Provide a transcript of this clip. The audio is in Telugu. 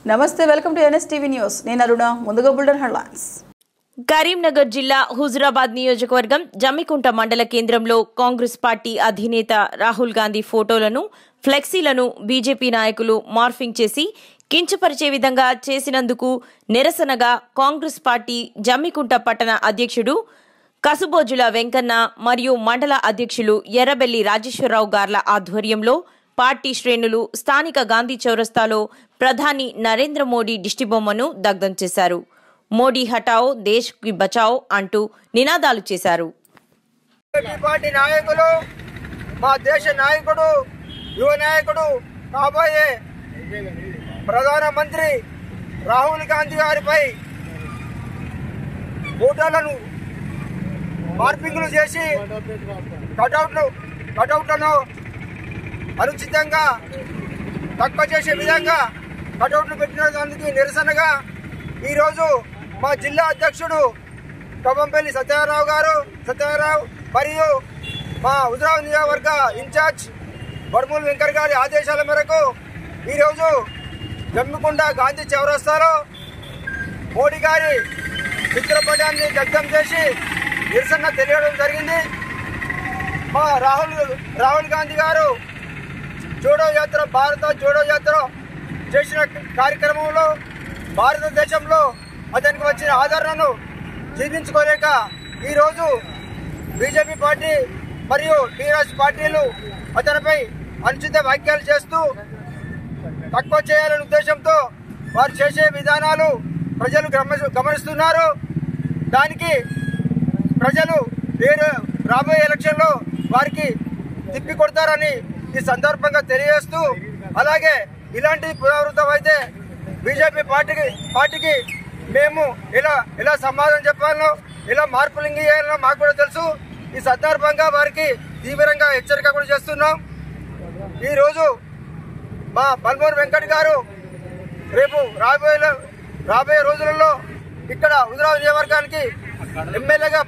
నమస్తే వెల్కమ్ టు ఎన్ఎస్టీవీ న్యూస్ నేను అరుణ ముందుగా బుల్డన్ హెడ్లైన్స్ కరీంనగర్ జిల్లా హుజురాబాద్ నియోజకవర్గం జమ్మికుంట మండల కేంద్రంలో కాంగ్రెస్ పార్టీ అధినేత రాహుల్ గాంధీ ఫోటోలను ఫ్లెక్సీలను బీజేపీ నాయకులు మార్ఫింగ్ చేసి కించపరిచే విధంగా చేసినందుకు నిరసనగా కాంగ్రెస్ పార్టీ జమ్మికుంట పట్టణ అధ్యక్షుడు కసుబోజుల వెంకన్న మరియు మండల అధ్యక్షులు ఎర్రబెల్లి రాజేశ్వరరావు గార్ల ఆధ్వర్యంలో పార్టీ శ్రేణులు స్థానిక గాంధీ చౌరస్తాలో ప్రధాని నరేంద్ర మోడీ దిష్టిబొమ్మను దగ్ధం చేశారు మోడీ హటాओ దేశ్ కి బచాओ అంటూ నినాదాలు చేశారు బీజేపీ పార్టీ నాయకులు మా దేశ నాయకుడు యువ నాయకుడు కాబోయే ప్రధానమంత్రి రాహుల్ గాంధీ గారిపై ఫోటోలను మార్పింగ్లు చేసి కటౌట్లు కటౌట్లను అనుచితంగా తక్కువ చేసే విధంగా కటౌట్లు పెట్టినందుకు నిరసనగా ఈరోజు మా జిల్లా అధ్యక్షుడు కవంపల్లి సత్యారావు గారు సత్యారావు మరియు మా హుజరాబాద్ నియోజకవర్గ ఇన్ఛార్జ్ బర్మూల్ వెంకర్ గారి ఆదేశాల మేరకు ఈరోజు జమ్మికుండ గాంధీ చౌరస్తాలో మోడీ గారి చిత్రపటాన్ని దగ్ధం చేసి నిరసన తెలియడం జరిగింది మా రాహుల్ రాహుల్ గాంధీ గారు జోడో యాత్ర భారత జోడో యాత్ర చేసిన కార్యక్రమంలో భారతదేశంలో అతనికి వచ్చిన ఆదరణను జీర్ణించుకోలేక ఈరోజు బీజేపీ పార్టీ మరియు టీఆర్ఎస్ పార్టీలు అతనిపై అనుచిత వ్యాఖ్యలు చేస్తూ తక్కువ చేయాలనే ఉద్దేశంతో వారు చేసే విధానాలు ప్రజలు గమ- గమనిస్తున్నారు దానికి ప్రజలు వేరే రాబోయే ఎలక్షన్లో వారికి తిప్పి కొడతారని ఈ సందర్భంగా తెలియజేస్తూ అలాగే ఇలాంటిది పునరావృతం అయితే బీజేపీ పార్టీకి పార్టీకి మేము ఎలా ఎలా సమాధానం చెప్పాలో ఎలా మార్పులు చేయాలో మాకు కూడా తెలుసు ఈ సందర్భంగా వారికి తీవ్రంగా హెచ్చరిక కూడా చేస్తున్నాం ఈరోజు మా బల్మూరు వెంకట్ గారు రేపు రాబోయే రాబోయే రోజులలో ఇక్కడ హుజరాబాద్ నియోజకవర్గానికి ఎమ్మెల్యేగా